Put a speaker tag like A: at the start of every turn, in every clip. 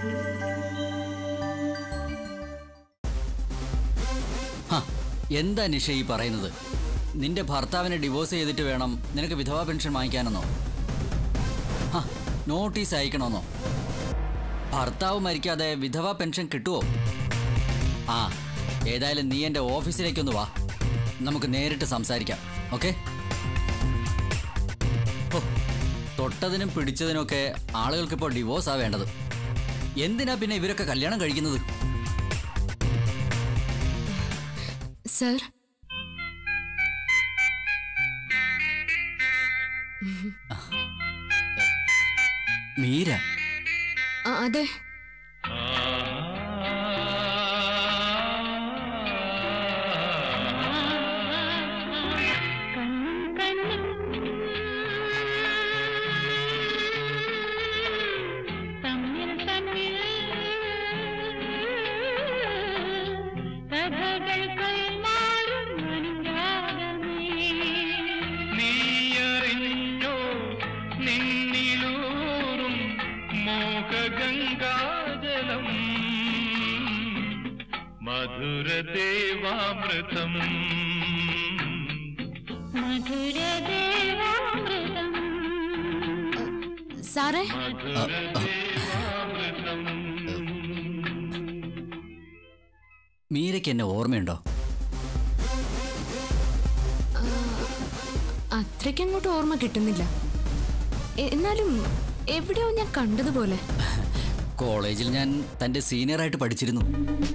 A: ഹ, എന്താ നിഷ ഈ പറയുന്നത് നിന്റെ ഭർത്താവിനെ ഡിവോഴ്സ് ചെയ്തിട്ട് വേണം നിനക്ക് വിധവാ പെൻഷൻ വാങ്ങിക്കാനെന്നോ ഹ, നോട്ടീസ് അയക്കണമെന്നോ ഭർത്താവ് മരിക്കാതെ വിധവാ പെൻഷൻ കിട്ടുമോ ആ ഏതായാലും നീ എൻ്റെ ഓഫീസിലേക്കൊന്ന് വാ നമുക്ക് നേരിട്ട് സംസാരിക്കാം ഓക്കെ ഹോ, തൊട്ടതിനും പിടിച്ചതിനൊക്കെ ആളുകൾക്കിപ്പോൾ ഡിവോഴ്സാ വേണ്ടത് എന്തിനാ പിന്നെ ഇവരൊക്കെ കല്യാണം കഴിക്കുന്നത്
B: സർ
A: മീര
B: ആ, അതെ
C: തമ്മിൽ തമ്മിൽ കഥകൾ കൈമാറും അനുരാഗമേ
D: നീയറിഞ്ഞോ നിന്നിലൂറും മോഹഗംഗാജലം മധുരദേവാമൃതം
C: മധുരദേവാമൃതം
B: സാറേ
D: മധുരദേവാമൃതം
A: മീരയ്ക്ക് എന്നെ ഓർമ്മയുണ്ടോ
B: അത്രയ്ക്കങ്ങോട്ട് ഓർമ്മ കിട്ടുന്നില്ല എ- എന്നാലും എവിടെയോ ഞാൻ കണ്ടതുപോലെ
A: കോളേജിൽ ഞാൻ തൻ്റെ സീനിയറായിട്ട് പഠിച്ചിരുന്നു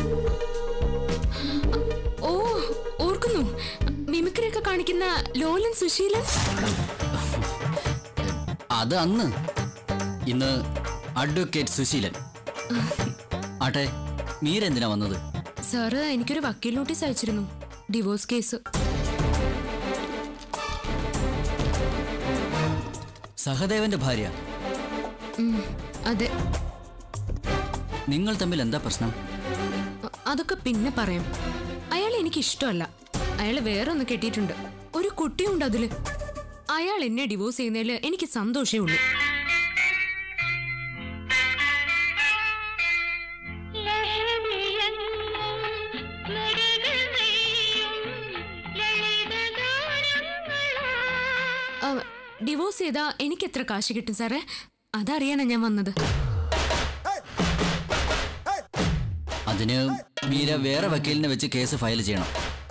B: ഓ ഓർക്കുന്നു മിമിക്രിയൊക്കെ കാണിക്കുന്ന ലോലൻ സുശീലൻ
A: അത് അന്ന് ഇന്ന് അഡ്വക്കേറ്റ് സുശീലൻ ആട്ടെ മീര എന്തിനാ വന്നത്
B: സാറ് എനിക്കൊരു വക്കീൽ നോട്ടീസ് അയച്ചിരുന്നു ഡിവോഴ്സ് കേസ്
A: സഹദേവന്റെ ഭാര്യ
B: ഉം, അതെ
A: നിങ്ങൾ തമ്മിൽ എന്താ പ്രശ്നം
B: അ- അതൊക്കെ പിന്നെ പറയാം അയാൾ എനിക്ക് ഇഷ്ടമല്ല അയാൾ വേറെ ഒന്ന് കെട്ടിയിട്ടുണ്ട് ഒരു കുട്ടിയുണ്ട് അതില് അയാൾ എന്നെ ഡിവോഴ്സ് ചെയ്യുന്നതിൽ എനിക്ക് സന്തോഷമേ ഉള്ളൂ
C: ലഹരിയെന്നും മുരകനെയ്യും ലളിതഗാനങ്ങളാ
B: ആ, ഡിവോഴ്സ് ചെയ്താ എനിക്ക് എത്ര കാശ് കിട്ടും സാറേ അതറിയാനാ ഞാൻ വന്നത്
A: അതിന് മീര വേറെ വക്കീലിനെ വെച്ച് കേസ് ഫയൽ ചെയ്യണം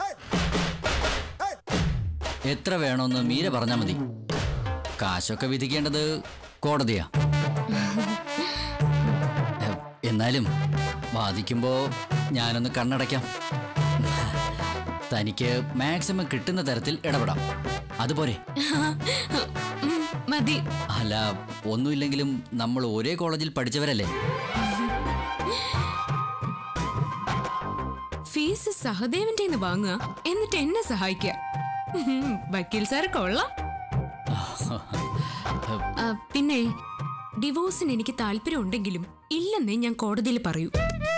A: എത്ര വേണമെന്ന് മീര പറഞ്ഞാൽ മതി കാശൊക്കെ വിധിക്കേണ്ടത് കോടതിയാ എ, എന്നാലും വാദിക്കുമ്പോ ഞാനൊന്ന് കണ്ണടയ്ക്കാം തനിക്ക് മാക്സിമം കിട്ടുന്ന തരത്തിൽ ഇടപെടാം അതുപോലെ
B: ഉം, മതി
A: അല്ല ഒന്നുമില്ലെങ്കിലും നമ്മൾ ഒരേ കോളേജിൽ പഠിച്ചവരല്ലേ
B: ഫീസ് സഹദേവന്റെ വാങ്ങുക എന്നിട്ട് എന്നെ സഹായിക്കുക ഉം, വക്കീൽ സാറ് കൊള്ളാം ആ, പിന്നെ ഡിവോഴ്സിന് എനിക്ക് താല്പര്യം ഉണ്ടെങ്കിലും ഇല്ലെന്നേ ഞാൻ കോടതിയിൽ പറയൂ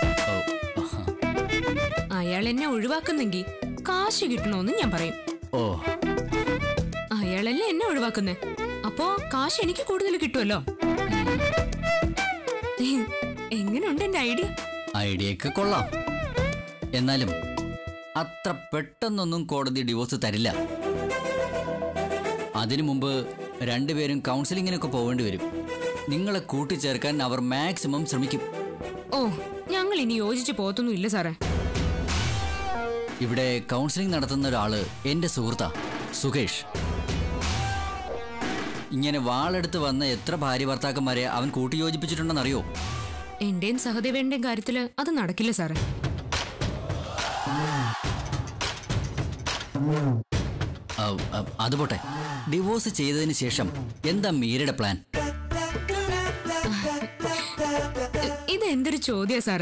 B: അയാൾ എന്നെ ഒഴിവാക്കുന്നെങ്കിൽ കാശ് കിട്ടണോന്ന് ഞാൻ പറയും
A: ഓ
B: അയാളല്ലേ എന്നെ ഒഴിവാക്കുന്നേ അപ്പോ കാശ് എനിക്ക് കൂടുതൽ കിട്ടുമല്ലോ എങ്ങനെയുണ്ട് എന്റെ ഐഡിയ
A: ഐഡിയയൊക്കെ കൊള്ളാം എന്നാലും അത്ര പെട്ടെന്നൊന്നും കോടതി ഡിവോഴ്സ് തരില്ല അതിനു മുമ്പ് രണ്ടുപേരും കൗൺസിലിങ്ങിനൊക്കെ പോവേണ്ടി വരും നിങ്ങളെ കൂട്ടിച്ചേർക്കാൻ അവർ മാക്സിമം ശ്രമിക്കും
B: ഓ ഞങ്ങൾ ഇനി യോജിച്ച് പോത്തൊന്നും ഇല്ല സാറേ
A: ഇവിടെ കൗൺസിലിംഗ് നടത്തുന്ന ഒരാള് എന്റെ സുഹൃത്താ സുകേഷ് ഇങ്ങനെ വാളെടുത്ത് വന്ന എത്ര ഭാര്യ ഭർത്താക്കന്മാരെ അവൻ കൂട്ടിയോജിപ്പിച്ചിട്ടുണ്ടെന്നറിയോ
B: എന്റെയും സഹദേവേന്റെയും കാര്യത്തില് അത് നടക്കില്ല സാറേ
A: ഔ, ഔ, അത് പോട്ടെ ഡിവോഴ്സ് ചെയ്തതിന് ശേഷം എന്താ മീരയുടെ പ്ലാൻ
B: ഇത് എന്തൊരു ചോദ്യാ സാറേ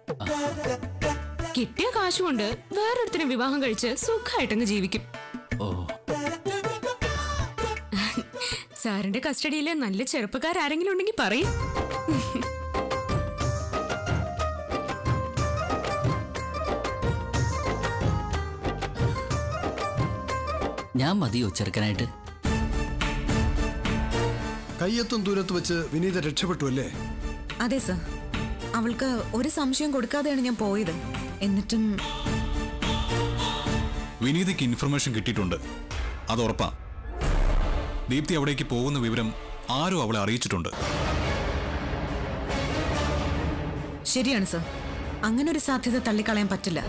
B: കിട്ടിയ കാശുകൊണ്ട് വേറൊരുത്തിന് വിവാഹം കഴിച്ച് സുഖമായിട്ടങ്ങ് ജീവിക്കും
A: ഓ
B: സാറിന്റെ കസ്റ്റഡിയിലെ നല്ല ചെറുപ്പക്കാരെങ്കിലും ഉണ്ടെങ്കിൽ പറയും
A: ഞാൻ മതിയോ ചെറുക്കനായിട്ട്
E: കയ്യെത്തും ദൂരത്ത് വെച്ച് വിനീത രക്ഷപ്പെട്ടു അല്ലേ
F: അതെ സർ
D: അവൾക്ക് ഒരു സംശയം കൊടുക്കാതെയാണ് ഞാൻ പോയത് എന്നിട്ടും
E: വിനീതയ്ക്ക് ഇൻഫർമേഷൻ കിട്ടിയിട്ടുണ്ട് അത് ഉറപ്പാ ദീപ്തി അവിടേക്ക് പോകുന്ന വിവരം ആരോ അവളെ അറിയിച്ചിട്ടുണ്ട്
D: ശരിയാണ് സർ അങ്ങനെ ഒരു സാധ്യത തള്ളിക്കളയാൻ പറ്റില്ല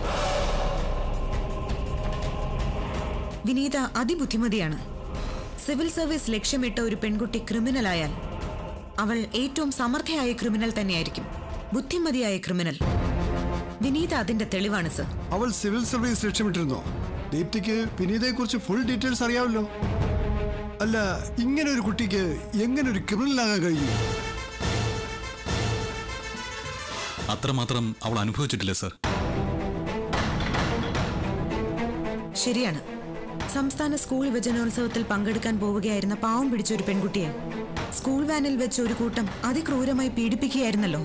D: വിനീത അതിബുദ്ധിമതിയാണ് സിവിൽ സർവീസ് ലക്ഷ്യമിട്ട ഒരു പെൺകുട്ടി ക്രിമിനലായാൽ അവൾ ഏറ്റവും സമർത്ഥയായ ക്രിമിനൽ തന്നെയായിരിക്കും ബുദ്ധിമതിയായ ക്രിമിനൽ വിനീത അതിന്റെ തെളിവാണ് സർ
F: അവൾ സിവിൽ സർവീസ് ലക്ഷ്യമിട്ടിരുന്നോ ദീപ്തിക്ക് വിനീതയെക്കുറിച്ച് ഫുൾ ഡീറ്റെയിൽസ് അറിയാമല്ലോ അല്ല ഇങ്ങനെ ഒരു കുട്ടിക്ക് എങ്ങനെ ഒരു ക്രിമിനലാകാൻ കഴിയും
E: അത്രമാത്രം അവൾ അനുഭവിച്ചിട്ടില്ല സർ
D: ശരിയാണ് സംസ്ഥാന സ്കൂൾ യുവജനോത്സവത്തിൽ പങ്കെടുക്കാൻ പോവുകയായിരുന്ന പാവം പിടിച്ച ഒരു പെൺകുട്ടിയെ സ്കൂൾ വാനിൽ വെച്ച് ഒരു കൂട്ടം അതിക്രൂരമായി പീഡിപ്പിക്കുകയായിരുന്നല്ലോ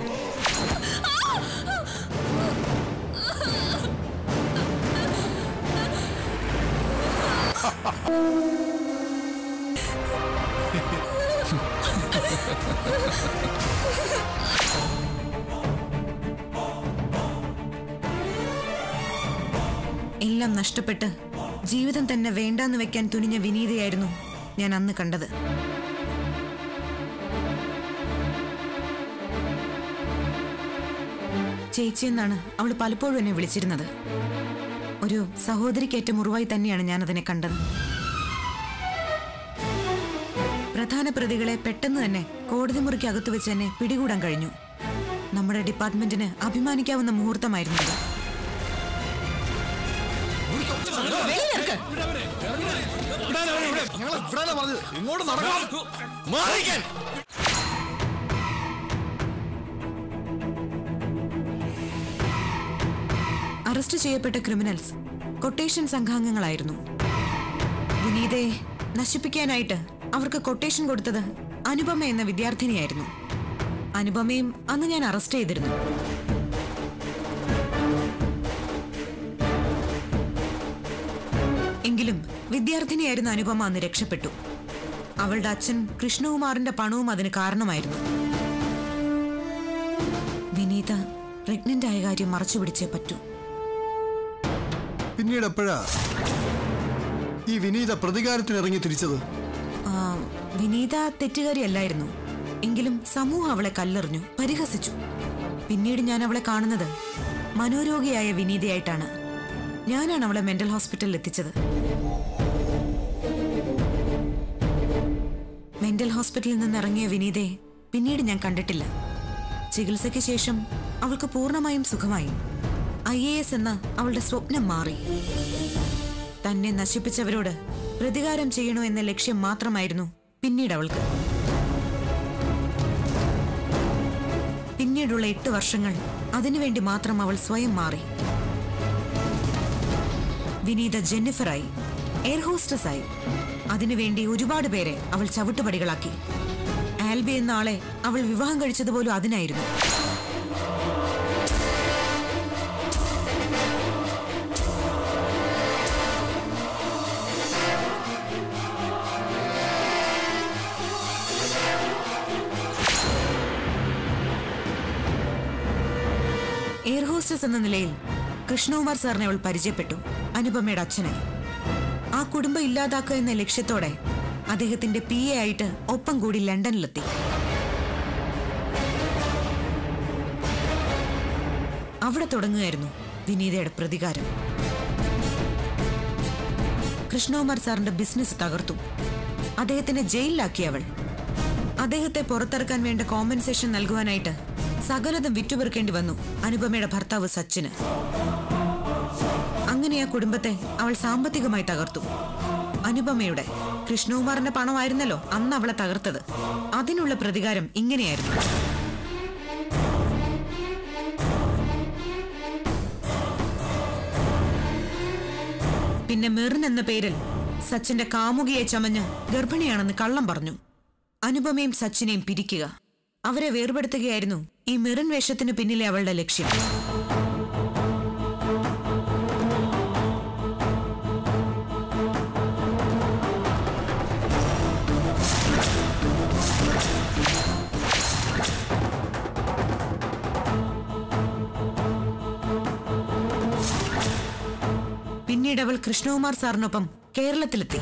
D: എല്ലാം നഷ്ടപ്പെട്ട് ജീവിതം തന്നെ വേണ്ടാന്ന് വെക്കാൻ തുനിഞ്ഞ വിനീതയായിരുന്നു ഞാൻ അന്ന് കണ്ടത് ചേച്ചിയെന്നാണ് അവൾ പലപ്പോഴും എന്നെ വിളിച്ചിരുന്നത് ഒരു സഹോദരിക്കേറ്റ മുറിവായി തന്നെയാണ് ഞാൻ അതിനെ കണ്ടത് പ്രധാന പ്രതികളെ പെട്ടെന്ന് തന്നെ കോടതി മുറിക്ക് അകത്ത് വെച്ച് തന്നെ പിടികൂടാൻ കഴിഞ്ഞു നമ്മുടെ ഡിപ്പാർട്ട്മെന്റിന് അഭിമാനിക്കാവുന്ന മുഹൂർത്തമായിരുന്നു ഇത്. അറസ്റ്റ് ചെയ്യപ്പെട്ട ക്രിമിനൽസ് കൊട്ടേഷൻ സംഘാംഗങ്ങളായിരുന്നു വിനീതയെ നശിപ്പിക്കാനായിട്ട് അവർക്ക് കൊട്ടേഷൻ കൊടുത്തത് അനുപമ എന്ന വിദ്യാർത്ഥിനിയായിരുന്നു അനുപമയും അന്ന് ഞാൻ അറസ്റ്റ് ചെയ്തിരുന്നു എങ്കിലും വിദ്യാർത്ഥിനിയായിരുന്ന അനുപമ അന്ന് രക്ഷപ്പെട്ടു അവളുടെ അച്ഛൻ കൃഷ്ണകുമാറിന്റെ പണവും അതിന് കാരണമായിരുന്നു വിനീത പ്രഗ്നന്റ് ആയ കാര്യം മറച്ചു പിടിച്ചേ പറ്റൂ
F: പിന്നീട് എപ്പോഴാ ഈ വിനീത പ്രതികാരത്തിന് ഇറങ്ങി തിരിച്ചത്
D: ആ, വിനീത തെറ്റുകാരിയല്ലായിരുന്നു എങ്കിലും സമൂഹം അവളെ കല്ലെറിഞ്ഞു പരിഹസിച്ചു പിന്നീട് ഞാൻ അവളെ കാണുന്നത് മനോരോഗിയായ വിനീതയായിട്ടാണ് ഞാനാണ് അവളെ മെന്റൽ ഹോസ്പിറ്റലിൽ എത്തിച്ചത് മെന്റൽ ഹോസ്പിറ്റലിൽ നിന്ന് ഇറങ്ങിയ വിനീതയെ പിന്നീട് ഞാൻ കണ്ടിട്ടില്ല ചികിത്സയ്ക്ക് ശേഷം അവൾക്ക് പൂർണ്ണമായും സുഖമായി ഐ എ എസ് എന്ന അവളുടെ സ്വപ്നം മാറി തന്നെ നശിപ്പിച്ചവരോട് പ്രതികാരം ചെയ്യണോ എന്ന ലക്ഷ്യം മാത്രമായിരുന്നു പിന്നീട് അവൾക്ക് പിന്നീടുള്ള എട്ട് വർഷങ്ങൾ അതിനുവേണ്ടി മാത്രം അവൾ സ്വയം മാറി വിനീത ജെന്നിഫറായി എയർ ഹോസ്റ്റസായി അതിനുവേണ്ടി ഒരുപാട് പേരെ അവൾ ചവിട്ടുപടികളാക്കി ആൽബി എന്ന ആളെ അവൾ വിവാഹം കഴിച്ചതുപോലും അതിനായിരുന്നു എയർ ഹോസ്റ്റസ് എന്ന നിലയിൽ കൃഷ്ണകുമാർ സാറിനെ അവൾ പരിചയപ്പെട്ടു അനുപമയുടെ അച്ഛനായി ആ കുടുംബം ഇല്ലാതാക്കുക എന്ന ലക്ഷ്യത്തോടെ അദ്ദേഹത്തിന്റെ പി എ ആയിട്ട് ഒപ്പം കൂടി ലണ്ടനിലെത്തി അവിടെ തുടങ്ങുകയായിരുന്നു വിനീതയുടെ പ്രതികാരം കൃഷ്ണകുമാർ സാറിന്റെ ബിസിനസ് തകർത്തു അദ്ദേഹത്തിനെ ജയിലിലാക്കി അവൾ അദ്ദേഹത്തെ പുറത്തിറക്കാൻ വേണ്ട കോമ്പൻസേഷൻ നൽകുവാനായിട്ട് സകലതും വിറ്റുപെറുക്കേണ്ടി വന്നു അനുപമയുടെ ഭർത്താവ് സച്ചിന് അങ്ങനെ ആ കുടുംബത്തെ അവൾ സാമ്പത്തികമായി തകർത്തു അനുപമയുടെ കൃഷ്ണകുമാറിന്റെ പണമായിരുന്നല്ലോ അന്ന് അവളെ തകർത്തത് അതിനുള്ള പ്രതികാരം ഇങ്ങനെയായിരുന്നു പിന്നെ മെറിൻ എന്ന പേരിൽ സച്ചിന്റെ കാമുകിയെ ചമഞ്ഞ് ഗർഭിണിയാണെന്ന് കള്ളം പറഞ്ഞു അനുപമയും സച്ചിനെയും പിരിക്കുക അവരെ വേർപെടുത്തുകയായിരുന്നു ഈ മെറിൻ വേഷത്തിന് പിന്നിലെ അവളുടെ ലക്ഷ്യം അവൾ കൃഷ്ണകുമാർ സാറിനൊപ്പം കേരളത്തിലെത്തി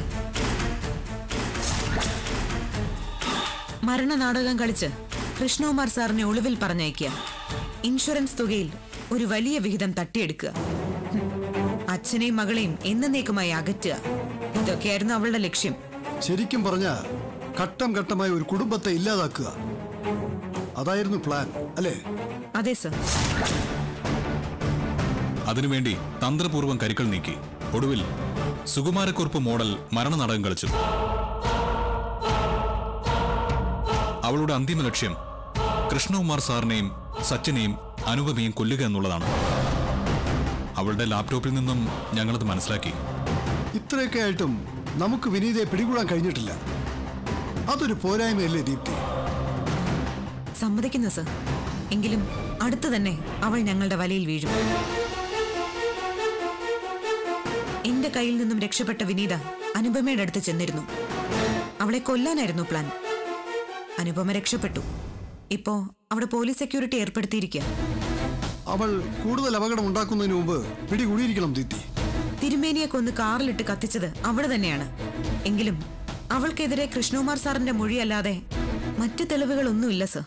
D: മരണനാടകം കളിച്ച് കൃഷ്ണകുമാർ സാറിനെ ഒളിവിൽ പറഞ്ഞയക്കുക ഇൻഷുറൻസ് തുകയിൽ ഒരു വലിയ വിഹിതം തട്ടിയെടുക്കുക ഹും. അച്ഛനെയും മകളെയും എന്നേക്കുമായി അകറ്റുക ഇതൊക്കെയായിരുന്നു അവളുടെ ലക്ഷ്യം
F: ശരിക്കും പറഞ്ഞ ഘട്ടം ഘട്ടമായി ഒരു കുടുംബത്തെ ഇല്ലാതാക്കുക അതായിരുന്നു പ്ലാൻ അല്ലേ
D: അതെ സർ
E: അതിനുവേണ്ടി തന്ത്രപൂർവ്വം കരുക്കൾ നീക്കി ഒടുവിൽ സുകുമാരക്കുറുപ്പ് മോഡൽ മരണനാടകം കളിച്ചു അവളുടെ അന്തിമ ലക്ഷ്യം കൃഷ്ണകുമാർ സാറിനെയും സച്ചിനെയും അനുപമയും കൊല്ലുക എന്നുള്ളതാണ് അവളുടെ ലാപ്ടോപ്പിൽ നിന്നും ഞങ്ങളത് മനസ്സിലാക്കി
F: ഇത്രയൊക്കെ ആയിട്ടും നമുക്ക് വിനീതയെ പിടികൂടാൻ കഴിഞ്ഞിട്ടില്ല അതൊരു പോരായ്മയല്ലേ ദീപ്തി
D: സമ്മതിക്കുന്നു സർ എങ്കിലും അടുത്തു തന്നെ അവൾ ഞങ്ങളുടെ വലയിൽ വീഴും എന്റെ കയ്യിൽ നിന്നും രക്ഷപ്പെട്ട വിനീത അനുപമയുടെ അടുത്ത് ചെന്നിരുന്നു അവളെ കൊല്ലാനായിരുന്നു പ്ലാൻ അനുപമ രക്ഷപ്പെട്ടു ഇപ്പോ അവിടെ പോലീസ് സെക്യൂരിറ്റി ഏർപ്പെടുത്തിയിരിക്കുക
F: അവൾ കൂടുതൽ അപകടം ഉണ്ടാക്കുന്നതിന് മുമ്പ് പിടികൂടിയിരിക്കണം ദീപ്തി
D: തിരുമേനിയെ കൊന്ന് കാറിലിട്ട് കത്തിച്ചത് അവിടെ തന്നെയാണ് എങ്കിലും അവൾക്കെതിരെ കൃഷ്ണകുമാർ സാറിന്റെ മൊഴിയല്ലാതെ മറ്റു തെളിവുകളൊന്നുമില്ല സർ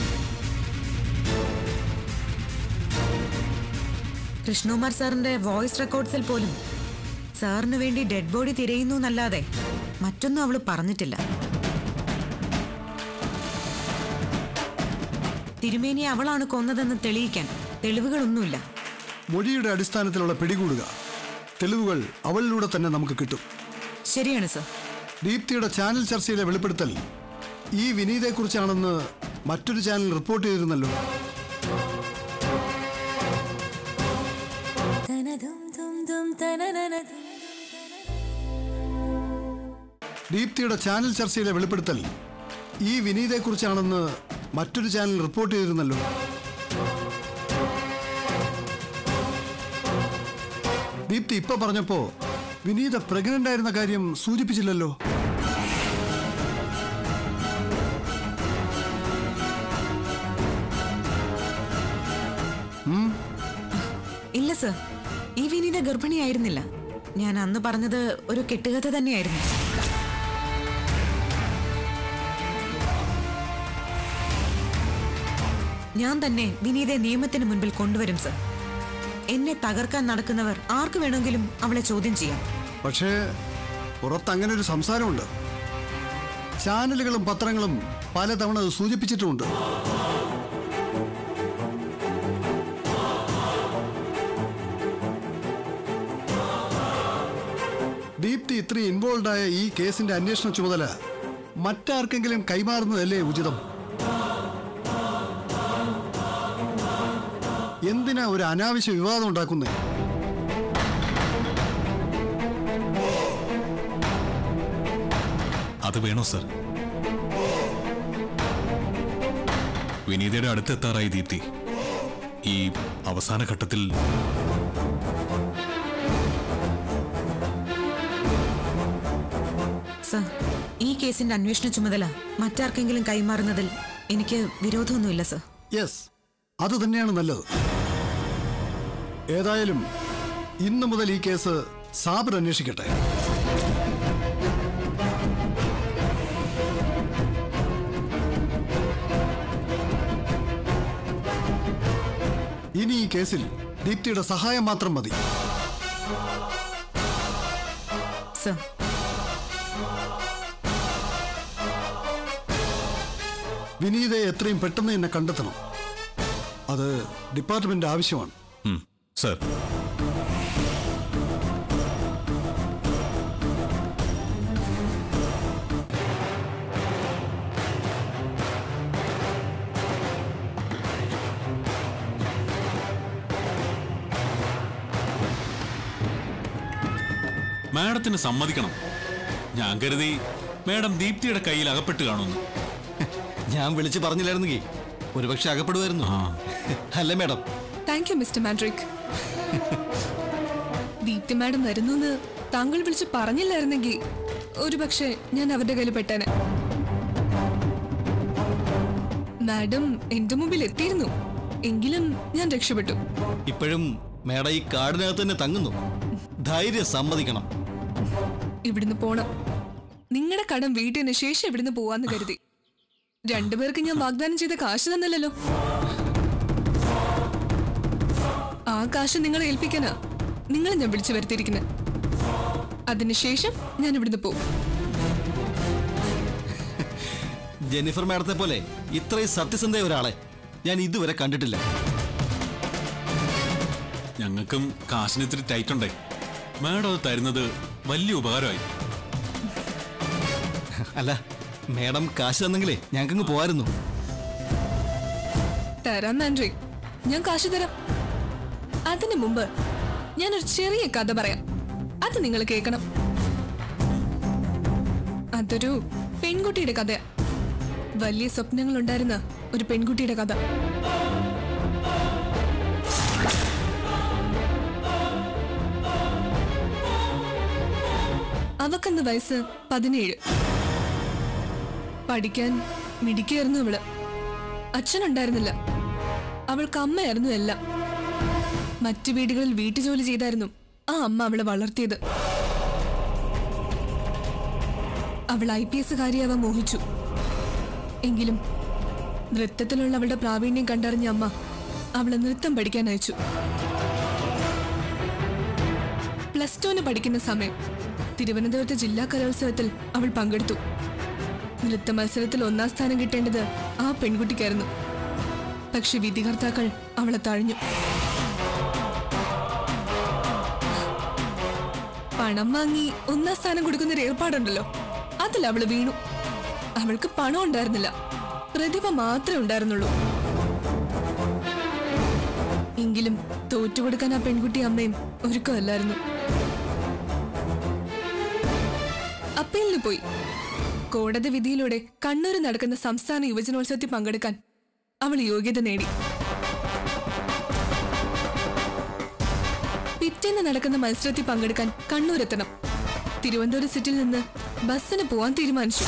D: കൃഷ്ണകുമാർ സാറിന്റെ വോയിസ് റെക്കോർഡ്സിൽ പോലും സാറിന് വേണ്ടി ഡെഡ് ബോഡി തിരയുന്നു എന്നല്ലാതെ മറ്റൊന്നും അവൾ പറഞ്ഞിട്ടില്ല തിരുമേനിയെ അവളാണ് കൊന്നതെന്ന് തെളിയിക്കാൻ തെളിവുകളൊന്നുമില്ല
F: മൊഴിയുടെ അടിസ്ഥാനത്തിലുള്ള പിടികൂടുക തെളിവുകൾ അവളിലൂടെ തന്നെ നമുക്ക് കിട്ടും
D: ശരിയാണ് സർ
F: ദീപ്തിയുടെ ചാനൽ ചർച്ചയിലെ വെളിപ്പെടുത്തൽ ഈ വിനീതയെക്കുറിച്ചാണെന്ന് മറ്റൊരു ചാനൽ റിപ്പോർട്ട് ചെയ്തിരുന്നല്ലോ ദീപ്തിയുടെ ചാനൽ ചർച്ചയിലെ വെളിപ്പെടുത്തൽ ഈ വിനീതയെക്കുറിച്ചാണെന്ന് മറ്റൊരു ചാനൽ റിപ്പോർട്ട് ചെയ്തിരുന്നല്ലോ ദീപ്തി ഇപ്പൊ പറഞ്ഞപ്പോ വിനീത പ്രഗ്നന്റ് ആയിരുന്ന കാര്യം സൂചിപ്പിച്ചില്ലല്ലോ
D: ഇല്ല സർ ഈ വിനീത ഗർഭിണിയായിരുന്നില്ല ഞാൻ അന്ന് പറഞ്ഞത് ഒരു കെട്ടുകഥ തന്നെയായിരുന്നു ഞാൻ തന്നെ വിനീതയെ നിയമത്തിന് മുൻപിൽ കൊണ്ടുവരും സർ എന്നെ തകർക്കാൻ നടക്കുന്നവർ ആർക്ക് വേണമെങ്കിലും അവളെ ചോദ്യം ചെയ്യാം
F: പക്ഷേ പുറത്ത് അങ്ങനെ ഒരു സംസാരമുണ്ട് ചാനലുകളും പത്രങ്ങളും പലതവണ അത് സൂചിപ്പിച്ചിട്ടുമുണ്ട് ദീപ്തി ഇത്രയും ഇൻവോൾവ് ആയ ഈ കേസിന്റെ അന്വേഷണ ചുമതല മറ്റാർക്കെങ്കിലും കൈമാറുന്നതല്ലേ ഉചിതം എന്തിനാ ഒരു അനാവശ്യ വിവാദം ഉണ്ടാക്കുന്നേ
E: അത് വേണോ സർ വിനീതയുടെ അടുത്തെത്താറായി ദീപ്തി ഈ അവസാന ഘട്ടത്തിൽ
D: സർ ഈ കേസിന്റെ അന്വേഷണ ചുമതല മറ്റാർക്കെങ്കിലും കൈമാറുന്നതിൽ എനിക്ക് വിരോധമൊന്നുമില്ല സർ
F: യെസ് അത് തന്നെയാണ് നല്ലത് ഏതായാലും ഇന്നു മുതൽ ഈ കേസ് സാബർ അന്വേഷിക്കട്ടെ ഇനി ഈ കേസിൽ ദീപ്തിയുടെ സഹായം മാത്രം മതി
D: സർ
F: വിനീതയെ എത്രയും പെട്ടെന്ന് എന്നെ കണ്ടെത്തണം അത് ഡിപ്പാർട്ട്മെന്റ് ആവശ്യമാണ്
E: ഉം, സർ
G: മാഡത്തിന് സമ്മതിക്കണം ഞാൻ കരുതി മാഡം ദീപ്തിയുടെ കയ്യിൽ അകപ്പെട്ട് കാണുന്നു
H: ഞാൻ വിളിച്ചു പറഞ്ഞില്ലായിരുന്നെങ്കിൽ ഒരുപക്ഷെ അകപ്പെടുമായിരുന്നു അല്ലേ മേഡം
I: താങ്ക് യു മിസ്റ്റർ മാഡ്രിക് ദീപ്തി മാഡം വരുന്നു താങ്കൾ വിളിച്ച് പറഞ്ഞില്ലായിരുന്നെങ്കിൽ ഒരുപക്ഷെ ഞാൻ അവരുടെ കയ്യിൽ പെട്ടേനെ മാഡം എന്റെ മുമ്പിൽ എത്തിയിരുന്നു എങ്കിലും ഞാൻ രക്ഷപ്പെട്ടു
H: ഇപ്പോഴും മേഡം ഈ കാടിനകത്ത് തന്നെ തങ്ങുന്നു ധൈര്യം സമ്മതിക്കണം
I: ഇവിടുന്ന് പോണം നിങ്ങളുടെ കടം വീട്ടിന് ശേഷം ഇവിടുന്ന് പോവാന്ന് കരുതി രണ്ടുപേർക്ക് ഞാൻ വാഗ്ദാനം ചെയ്ത കാശ് തന്നല്ലോ ആ കാശ് നിങ്ങളെ ഏൽപ്പിക്കാനാ നിങ്ങളെ ഞാൻ വിളിച്ചു വരുത്തിയിരിക്കുന്നത് അതിനുശേഷം ഞാൻ ഇവിടുന്ന് പോകും
H: ജെന്നിഫർ മാഡത്തെ പോലെ ഇത്രയും സത്യസന്ധയ ഒരാളെ ഞാൻ ഇതുവരെ കണ്ടിട്ടില്ല
G: ഞങ്ങൾക്കും കാശിന് ഇത്തിരി ടൈറ്റ് ഉണ്ടേ മാഡം അത് തരുന്നത് വലിയ ഉപകാരമായി
H: അല്ല മാഡം കാശ് തന്നെങ്കിലേ ഞങ്ങൾക്കങ്ങ് പോവായിരുന്നു
I: തരാം ആൻഡ്രി ഞാൻ കാശ് തരാം അതിനു മുമ്പ് ഞാനൊരു ചെറിയ കഥ പറയാം അത് നിങ്ങൾ കേൾക്കണം അതൊരു പെൺകുട്ടിയുടെ കഥയാ വലിയ സ്വപ്നങ്ങൾ ഉണ്ടായിരുന്ന ഒരു പെൺകുട്ടിയുടെ കഥ അവക്കന്ന് വയസ്സ് പതിനേഴ് പഠിക്കാൻ മിടിക്കായിരുന്നു അവള് അച്ഛനുണ്ടായിരുന്നില്ല അവൾക്ക് അമ്മയായിരുന്നു എല്ലാം മറ്റു വീടുകളിൽ വീട്ടുജോലി ചെയ്തായിരുന്നു ആ അമ്മ അവളെ വളർത്തിയത് അവൾ ഐ പി എസ് കാര്യാവാൻ മോഹിച്ചു എങ്കിലും നൃത്തത്തിലുള്ള അവളുടെ പ്രാവീണ്യം കണ്ടറിഞ്ഞ അമ്മ അവളെ നൃത്തം പഠിക്കാൻ അയച്ചു പ്ലസ് ടുവിന് പഠിക്കുന്ന സമയം തിരുവനന്തപുരത്ത് ജില്ലാ കലോത്സവത്തിൽ അവൾ പങ്കെടുത്തു നൃത്ത മത്സരത്തിൽ ഒന്നാം സ്ഥാനം കിട്ടേണ്ടത് ആ പെൺകുട്ടിക്കായിരുന്നു പക്ഷെ വിധികർത്താക്കൾ അവളെ തഴഞ്ഞു പണം വാങ്ങി ഒന്നാം സ്ഥാനം കൊടുക്കുന്ന ഒരു ഏർപ്പാടുണ്ടല്ലോ അതിൽ അവള് വീണു അവൾക്ക് പണം ഉണ്ടായിരുന്നില്ല പ്രതിഭ മാത്രമേ ഉണ്ടായിരുന്നുള്ളൂ എങ്കിലും തോറ്റുകൊടുക്കാൻ ആ പെൺകുട്ടി അമ്മയും ഒരുക്കമല്ലായിരുന്നു അപ്പീലിന് പോയി കോടതി വിധിയിലൂടെ കണ്ണൂര് നടക്കുന്ന സംസ്ഥാന യുവജനോത്സവത്തിൽ പങ്കെടുക്കാൻ അവൾ യോഗ്യത നേടി പിറ്റേന്ന് നടക്കുന്ന മത്സരത്തിൽ പങ്കെടുക്കാൻ കണ്ണൂരെത്തണം തിരുവനന്തപുരം സിറ്റിയിൽ നിന്ന് ബസ്സിന് പോവാൻ തീരുമാനിച്ചു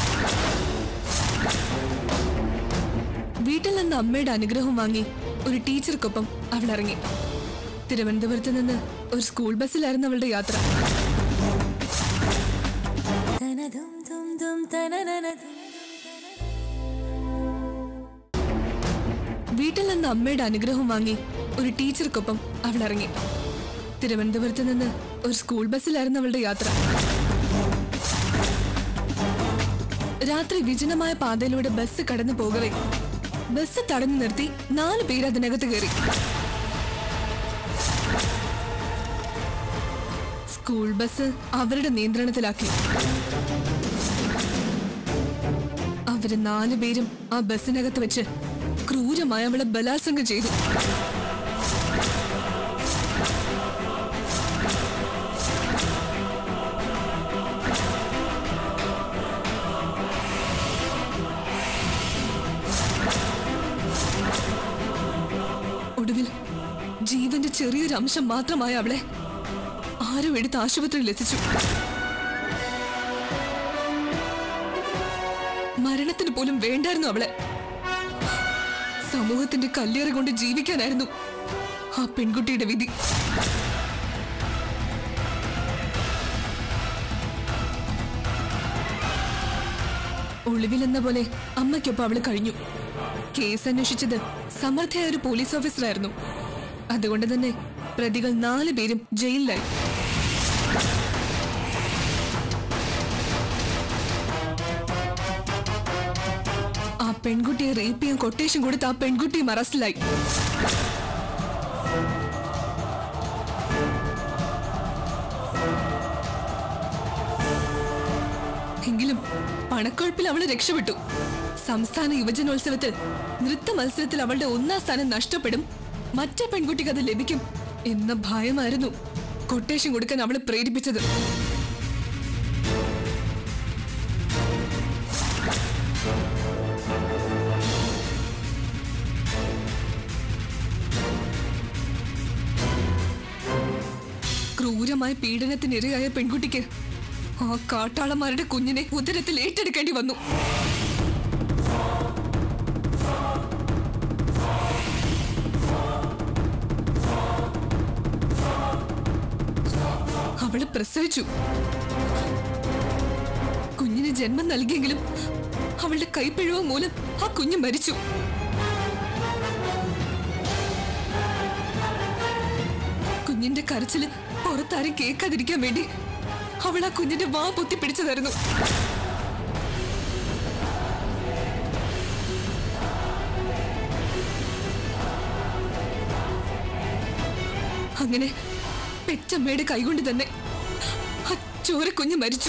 I: വീട്ടിൽ നിന്ന് അമ്മയുടെ അനുഗ്രഹം വാങ്ങി ഒരു ടീച്ചർക്കൊപ്പം അവൾ ഇറങ്ങി തിരുവനന്തപുരത്ത് നിന്ന് ഒരു സ്കൂൾ ബസ്സിലായിരുന്നു അവളുടെ യാത്ര വീട്ടിൽ നിന്ന് അമ്മയുടെ അനുഗ്രഹം വാങ്ങി ഒരു ടീച്ചർക്കൊപ്പം അവൾ ഇറങ്ങി തിരുവനന്തപുരത്ത് നിന്ന് ഒരു സ്കൂൾ ബസ്സിലായിരുന്നു അവളുടെ യാത്ര രാത്രി വിജനമായ പാതയിലൂടെ ബസ് കടന്നു പോകവേ ബസ് തടഞ്ഞു നിർത്തി നാല് പേര് അതിനകത്ത് കയറി സ്കൂൾ ബസ് അവരുടെ നിയന്ത്രണത്തിലാക്കി അവര് നാല് പേരും ആ ബസ്സിനകത്ത് വെച്ച് ക്രൂരമായി അവളെ ബലാത്സംഗം ചെയ്തു ഒടുവിൽ ജീവന്റെ ചെറിയൊരു അംശം മാത്രമായ അവളെ ആരോ എടുത്ത് ആശുപത്രിയിൽ എത്തിച്ചു മരണത്തിന് പോലും വേണ്ടായിരുന്നു അവളെ സമൂഹത്തിന്റെ കല്ലേറ് കൊണ്ട് ജീവിക്കാനായിരുന്നു ആ പെൺകുട്ടിയുടെ വിധി ഒളിവിലെന്ന പോലെ അമ്മയ്ക്കൊപ്പം അവള് കഴിഞ്ഞു കേസ് അന്വേഷിച്ചത് സമർത്ഥയായ ഒരു പോലീസ് ഓഫീസറായിരുന്നു അതുകൊണ്ട് തന്നെ പ്രതികൾ നാല് പേരും ജയിലിലായി ആ പെൺകുട്ടിയെ റേപ്പ് ചെയ്യാൻ കൊട്ടേഷൻ കൊടുത്ത് ആ പെൺകുട്ടിയും അറസ്റ്റിലായി എങ്കിലും പണക്കൊഴുപ്പിൽ അവള് രക്ഷപ്പെട്ടു സംസ്ഥാന യുവജനോത്സവത്തിൽ നൃത്ത മത്സരത്തിൽ അവളുടെ ഒന്നാം സ്ഥാനം നഷ്ടപ്പെടും മറ്റേ പെൺകുട്ടിക്ക് അത് ലഭിക്കും എന്ന ഭയമായിരുന്നു കൊട്ടേഷൻ കൊടുക്കാൻ അവളെ പ്രേരിപ്പിച്ചത് ക്രൂരമായ പീഡനത്തിനിരയായ പെൺകുട്ടിക്ക് ആ കാട്ടാളന്മാരുടെ കുഞ്ഞിനെ ഉദരത്തിൽ ഏറ്റെടുക്കേണ്ടി വന്നു അവള് പ്രസവിച്ചു കുഞ്ഞിന് ജന്മം നൽകിയെങ്കിലും അവളുടെ കൈപ്പിഴവ് മൂലം ആ കുഞ്ഞ് മരിച്ചു കുഞ്ഞിന്റെ കരച്ചില് പുറത്താരും കേൾക്കാതിരിക്കാൻ വേണ്ടി അവൾ ആ കുഞ്ഞിന്റെ വാ പൊത്തി പിടിച്ചതായിരുന്നു അങ്ങനെ പെറ്റമ്മയുടെ കൈകൊണ്ട് തന്നെ ആ ചോരക്കുഞ്ഞ് മരിച്ചു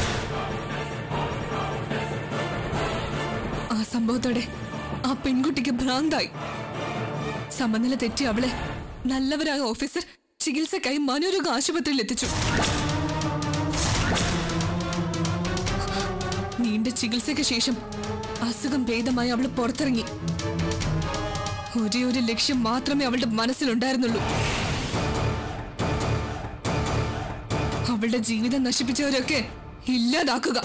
I: ആ സംഭവത്തോടെ ആ പെൺകുട്ടിക്ക് ഭ്രാന്തായി സമനില തെറ്റി അവളെ നല്ലവരായ ഓഫീസർ ചികിത്സക്കായി മനോരോഗ ആശുപത്രിയിൽ എത്തിച്ചു നീണ്ട ചികിത്സയ്ക്ക് ശേഷം അസുഖം ഭേദമായി അവൾ പുറത്തിറങ്ങി ഒരേ ഒരു ലക്ഷ്യം മാത്രമേ അവളുടെ മനസ്സിലുണ്ടായിരുന്നുള്ളൂ അവളുടെ ജീവിതം നശിപ്പിച്ചവരൊക്കെ ഇല്ലാതാക്കുക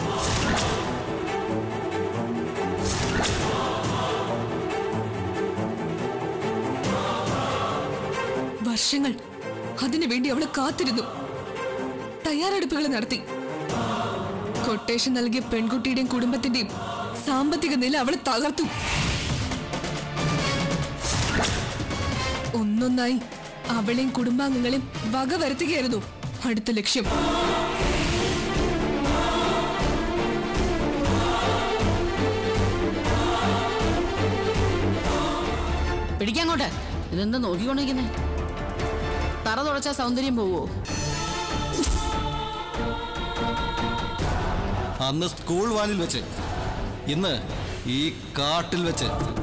I: വർഷങ്ങൾ അതിനുവേണ്ടി അവൾ കാത്തിരുന്നു തയ്യാറെടുപ്പുകൾ നടത്തി കൊട്ടേഷൻ നൽകിയ പെൺകുട്ടിയുടെയും കുടുംബത്തിന്റെയും സാമ്പത്തിക നില അവൾ തകർത്തു ഒന്നൊന്നായി അവളെയും കുടുംബാംഗങ്ങളെയും വക വരുത്തുകയായിരുന്നു അടുത്ത ലക്ഷ്യം
J: പിടിക്കാങ്ങോട്ട് ഇതെന്താ നോക്കിക്കൊണ്ടിരിക്കുന്നേ തറ തുടച്ചാ സൗന്ദര്യം പോവോ
H: അന്ന് സ്കൂൾ വാനിൽ വെച്ച് ഇന്ന് ഈ കാട്ടിൽ വെച്ച്